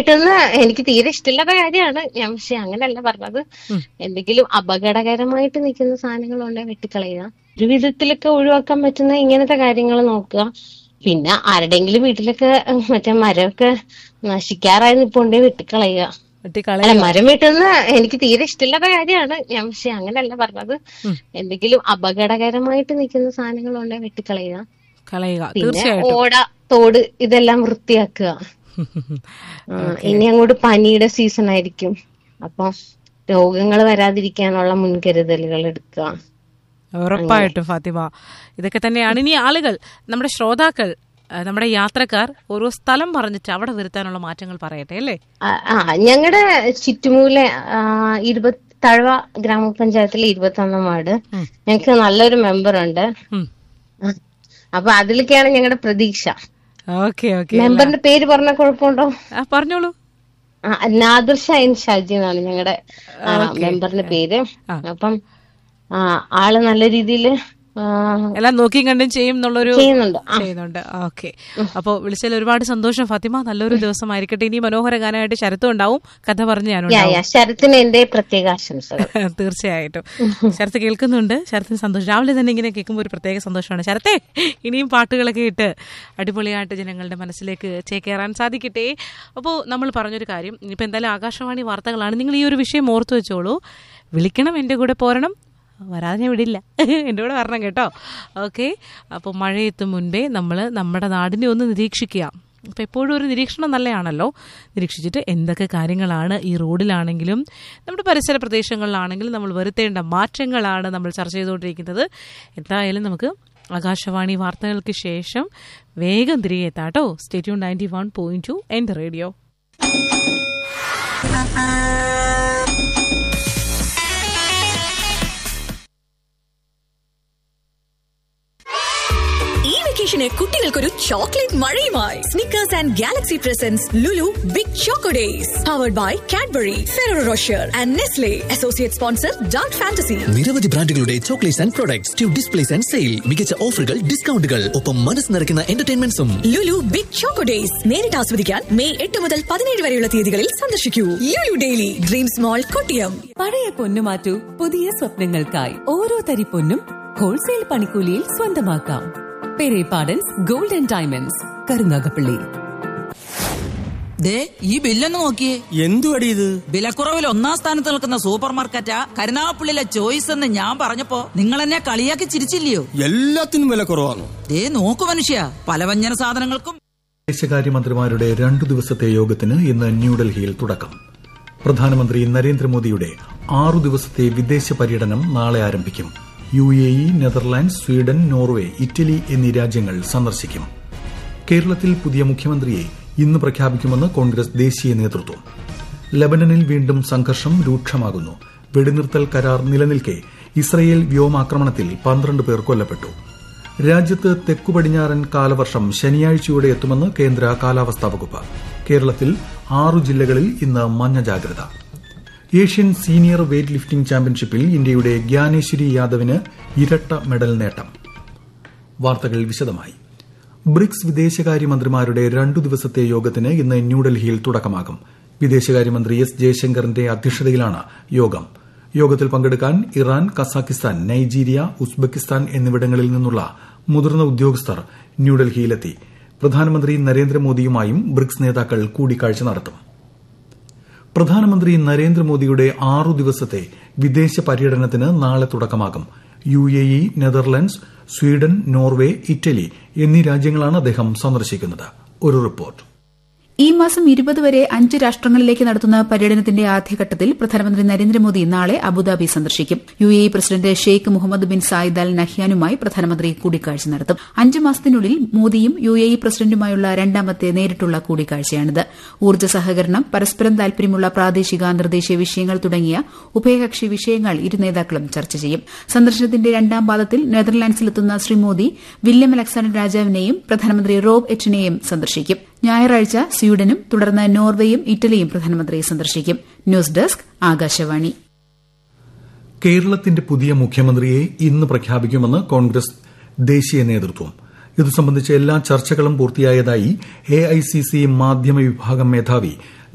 വീട്ടിൽ നിന്ന് എനിക്ക് തീരെ ഇഷ്ടമില്ലാത്ത കാര്യമാണ് ഞാൻ പക്ഷെ അങ്ങനെയല്ല പറഞ്ഞത് എന്തെങ്കിലും അപകടകരമായിട്ട് നിൽക്കുന്ന സാധനങ്ങളുണ്ടെങ്കിൽ വെട്ടിക്കളയുക ഒരു വിധത്തിലൊക്കെ ഒഴിവാക്കാൻ പറ്റുന്ന ഇങ്ങനത്തെ കാര്യങ്ങൾ നോക്കുക പിന്നെ ആരുടെയെങ്കിലും വീട്ടിലൊക്കെ ഉം, മറ്റേ മരമൊക്കെ നശിക്കാറായി നിൽപ്പുണ്ടെങ്കിൽ വെട്ടിക്കളയുക വെട്ടിക്കളയ അല്ല മരം വീട്ടുന്ന എനിക്ക് തീരെ ഇഷ്ടമില്ലാത്ത കാര്യമാണ് ഞാൻ പക്ഷെ അങ്ങനെയല്ല പറഞ്ഞത് എന്തെങ്കിലും അപകടകരമായിട്ട് നിൽക്കുന്ന സാധനങ്ങളുണ്ടെങ്കിൽ വെട്ടിക്കളയുക കളയുക പിന്നെ തീർച്ചയായിട്ടും ഓട തോട് ഇതെല്ലാം വൃത്തിയാക്കുക ആ, ഇനി അങ്ങോട്ട് പനിയുടെ സീസൺ ആയിരിക്കും അപ്പൊ രോഗങ്ങൾ വരാതിരിക്കാനുള്ള മുൻകരുതലുകൾ എടുക്കുക ഉറപ്പായിട്ടും ഫാത്തിമ ഇതൊക്കെ തന്നെയാണ് ഇനി ആളുകൾ നമ്മുടെ ശ്രോതാക്കൾ ആ, നമ്മുടെ യാത്രക്കാർ ഓരോ സ്ഥലം പറഞ്ഞിട്ട് അവിടെ വരുത്താനുള്ള മാറ്റങ്ങൾ പറയട്ടെ അല്ലേ ആ ആ, ഞങ്ങളുടെ ചുറ്റുമൂലെ ആ, ഇരുപത്തി തഴവ ഗ്രാമപഞ്ചായത്തിലെ ഇരുപത്തി ഒന്നാം വാർഡ് ഉം. ഞങ്ങൾക്ക് നല്ലൊരു മെമ്പർ ഉണ്ട് ഉം. ആ, അപ്പൊ അതിലൊക്കെയാണ് ഞങ്ങളുടെ പ്രതീക്ഷ ഓക്കെ ഓക്കെ മെമ്പറിന്റെ പേര് പറഞ്ഞ കുഴപ്പമുണ്ടോ ആ പറഞ്ഞോളൂ ആ, നാദിർ ഷൈൻ ഷാജി എന്നാണ് ഞങ്ങളുടെ മെമ്പറിന്റെ പേര് അപ്പം ആ, ആള് നല്ല രീതിയിൽ എല്ലാം നോക്കിയും കണ്ടും ചെയ്യും എന്നുള്ളൊരു ചെയ്യുന്നുണ്ട് ആ, ചെയ്യുന്നുണ്ട് ഓക്കെ അപ്പോൾ വിളിച്ചതിൽ ഒരുപാട് സന്തോഷം ഫാത്തിമ നല്ലൊരു ദിവസമായിരിക്കട്ടെ ഇനി മനോഹര ഗാനമായിട്ട് ശരത്തും ഉണ്ടാവും കഥ പറഞ്ഞു യാ, ഞാനുണ്ടാവും യാ, ശരത്തിന് എന്റെ പ്രത്യേക ആശംസകൾ തീർച്ചയായിട്ടും ശരത്ത് കേൾക്കുന്നുണ്ട് ശരത്തിന് സന്തോഷം രാവിലെ തന്നെ ഇങ്ങനെ കേൾക്കുമ്പോൾ ഒരു പ്രത്യേക സന്തോഷമാണ് ശരത്തെ ഇനിയും പാട്ടുകളൊക്കെ ഇട്ട് അടിപൊളിയായിട്ട് ജനങ്ങളുടെ മനസ്സിലേക്ക് ചേക്കേറാൻ സാധിക്കട്ടെ അപ്പോൾ നമ്മൾ പറഞ്ഞൊരു കാര്യം ഇനിയിപ്പോൾ എന്തായാലും ആകാശവാണി വാർത്തകളാണ് നിങ്ങൾ ഈ ഒരു വിഷയം ഓർത്തു വെച്ചോളൂ വിളിക്കണം എൻ്റെ കൂടെ പോരണം വരാതെ ഞാൻ വിടില്ല എൻ്റെ കൂടെ വരണം കേട്ടോ ഓക്കെ അപ്പോൾ മഴയെത്തും മുൻപേ നമ്മൾ നമ്മുടെ നാടിനെ ഒന്ന് നിരീക്ഷിക്കുക അപ്പോൾ എപ്പോഴും ഒരു നിരീക്ഷണം നല്ലതാണല്ലോ നിരീക്ഷിച്ചിട്ട് എന്തൊക്കെ കാര്യങ്ങളാണ് ഈ റോഡിലാണെങ്കിലും നമ്മുടെ പരിസര പ്രദേശങ്ങളിലാണെങ്കിലും നമ്മൾ വരുത്തേണ്ട മാറ്റങ്ങളാണ് നമ്മൾ ചർച്ച ചെയ്തുകൊണ്ടിരിക്കുന്നത് എന്തായാലും നമുക്ക് ആകാശവാണി വാർത്തകൾക്ക് ശേഷം വേഗം തിരികെ എത്താട്ടോ stay tuned ninety one point two എൻ്റെ റേഡിയോ ഈ വെക്കേഷന് കുട്ടികൾക്കൊരു ചോക്ലേറ്റ് മഴയുമായി Snickers and Galaxy presents Lulu big choco days powered by Cadbury Ferrero Rocher and Nestle associate sponsor Dark Fantasy നിരവധി ബ്രാൻഡുകളുടെ chocolates and products tube displays and sale മികച്ച ഓഫറുകൾ ഡിസ്കൗണ്ടുകൾ ഒപ്പം മനസ്സ് നിറയ്ക്കുന്ന എന്റർടൈൻമെന്റ്സും ലുലു ബിഗ് ചോക്കോ ഡേയ്സ് നേരിട്ട് ആസ്വദിക്കാൻ മെയ് എട്ട് മുതൽ പതിനേഴ് വരെയുള്ള തീയതികളിൽ സന്ദർശിക്കൂ Lulu daily dreams mall Kottiyam പഴയ പൊന്നു മാറ്റൂ പുതിയ സ്വപ്നങ്ങൾക്കായി ഓരോ തരി പൊന്നും ഹോൾസെയിൽ പണിക്കൂലിയിൽ സ്വന്തമാക്കാം പെരേ പാഡൻസ് ഗോൾഡൻ ഡയമണ്ട്സ് കരുനാഗപ്പള്ളി ദേ ഈ ബില്ലൊന്ന് നോക്കിയേ എന്തുവടി ഇത് വിലക്കുറവിൽ ഒന്നാം സ്ഥാനത്ത് നിൽക്കുന്ന സൂപ്പർ മാർക്കറ്റാ കരുനാഗപ്പള്ളിയിലെ ചോയ്സ് എന്ന് ഞാൻ പറഞ്ഞപ്പോ നിങ്ങൾ എന്നെ കളിയാക്കി ചിരിച്ചില്ലയോ എല്ലാത്തിനും വില കുറവാണ് ദേ നോക്കു മനുഷ്യ പലവ്യഞ്ജന സാധനങ്ങൾക്കും വിദേശകാര്യമന്ത്രിമാരുടെ രണ്ടു ദിവസത്തെ യോഗത്തിന് ഇന്ന് ന്യൂഡൽഹിയിൽ തുടക്കം പ്രധാനമന്ത്രി നരേന്ദ്രമോദിയുടെ ആറു ദിവസത്തെ വിദേശ പര്യടനം നാളെ ആരംഭിക്കും U A E Netherland Sweden Norway Italy എന്നീ രാജ്യങ്ങൾ സന്ദർശിക്കും കേരളത്തിൽ പുതിയ മുഖ്യമന്ത്രിയെ ഇന്ന് പ്രഖ്യാപിക്കുമെന്ന് കോൺഗ്രസ് ദേശീയ നേതൃത്വം ലബനനിൽ വീണ്ടും സംഘർഷം രൂക്ഷമാകുന്നു വെടിനിർത്തൽ കരാർ നിലനിൽക്കെ ഇസ്രയേൽ വ്യോമാക്രമണത്തിൽ പന്ത്രണ്ട് പേർ കൊല്ലപ്പെട്ടു രാജ്യത്ത് തെക്കു പടിഞ്ഞാറൻ കാലവർഷം ശനിയാഴ്ചയോടെ എത്തുമെന്ന് കേന്ദ്ര കാലാവസ്ഥാ വകുപ്പ് കേരളത്തിൽ ആറു ജില്ലകളിൽ ഇന്ന് മഞ്ഞ ജാഗ്രത ഏഷ്യൻ സീനിയർ വെയ്റ്റ് ലിഫ്റ്റിംഗ് ചാമ്പ്യൻഷിപ്പിൽ ഇന്ത്യയുടെ ഗ്യാനേശ്വരി യാദവിന് ഇരട്ട മെഡൽ നേട്ടം വാർത്തകൾ വിശദമായി ബ്രിക്സ് വിദേശകാര്യമന്ത്രിമാരുടെ രണ്ടു ദിവസത്തെ യോഗത്തിന് ഇന്ന് ന്യൂഡൽഹിയിൽ തുടക്കമാകും വിദേശകാര്യമന്ത്രി എസ് ജയശങ്കറിന്റെ അധ്യക്ഷതയിലാണ് യോഗം യോഗത്തിൽ പങ്കെടുക്കാൻ ഇറാൻ കസാക്കിസ്ഥാൻ നൈജീരിയ ഉസ്ബെക്കിസ്ഥാൻ എന്നിവിടങ്ങളിൽ നിന്നുള്ള മുതിർന്ന ഉദ്യോഗസ്ഥർ ന്യൂഡൽഹിയിലെത്തി പ്രധാനമന്ത്രി നരേന്ദ്രമോദിയുമായും ബ്രിക്സ് നേതാക്കൾ കൂടിക്കാഴ്ച നടത്തും പ്രധാനമന്ത്രി നരേന്ദ്രമോദിയുടെ ആറു ദിവസത്തെ വിദേശ പര്യടനത്തിന് നാളെ തുടക്കമാകും U A E Netherlands Sweden Norway Italy എന്നീ രാജ്യങ്ങളാണ് അദ്ദേഹം സന്ദർശിക്കുന്നത് ഒരു റിപ്പോർട്ട് ഈ മാസം ഇരുപത് വരെ അഞ്ച് രാഷ്ട്രങ്ങളിലേക്ക് നടത്തുന്ന പര്യടനത്തിന്റെ ആദ്യഘട്ടത്തിൽ പ്രധാനമന്ത്രി നരേന്ദ്രമോദി നാളെ അബുദാബി സന്ദർശിക്കും U A E president Sheikh Mohammed bin Zayed al നഹ്യാനുമായി പ്രധാനമന്ത്രി കൂടിക്കാഴ്ച നടത്തും അഞ്ച് മാസത്തിനുള്ളിൽ മോദിയും യു എ ഇ പ്രസിഡന്റുമായുള്ള രണ്ടാമത്തെ നേരിട്ടുള്ള കൂടിക്കാഴ്ചയാണിത് ഊർജ്ജ സഹകരണം പരസ്പരം താൽപര്യമുള്ള പ്രാദേശിക അന്തർദേശീയ വിഷയങ്ങൾ തുടങ്ങിയ ഉഭയകക്ഷി വിഷയങ്ങൾ ഇരു നേതാക്കളും ചർച്ച ചെയ്യും സന്ദർശനത്തിന്റെ രണ്ടാം പാദത്തിൽ നെതർലാൻഡ്സിലെത്തുന്ന ശ്രീ മോദി വില്യം അലക്സാണ്ടർ രാജാവിനെയും പ്രധാനമന്ത്രി റോബ് എച്ചിനെയും സന്ദർശിക്കും ഞായറാഴ്ച സ്വീഡനും തുടർന്ന് നോർവേയും ഇറ്റലിയും പ്രധാനമന്ത്രി സന്ദർശിക്കും ന്യൂസ് ഡെസ്ക് ആകാശവാണി കേരളത്തിന്റെ പുതിയ മുഖ്യമന്ത്രിയെ ഇന്ന് പ്രഖ്യാപിക്കുമെന്ന് കോൺഗ്രസ് ദേശീയ നേതൃത്വം ഇതു സംബന്ധിച്ച എല്ലാ ചർച്ചകളും പൂർത്തിയായതായി എഐസിസി മാധ്യമ വിഭാഗം മേധാവി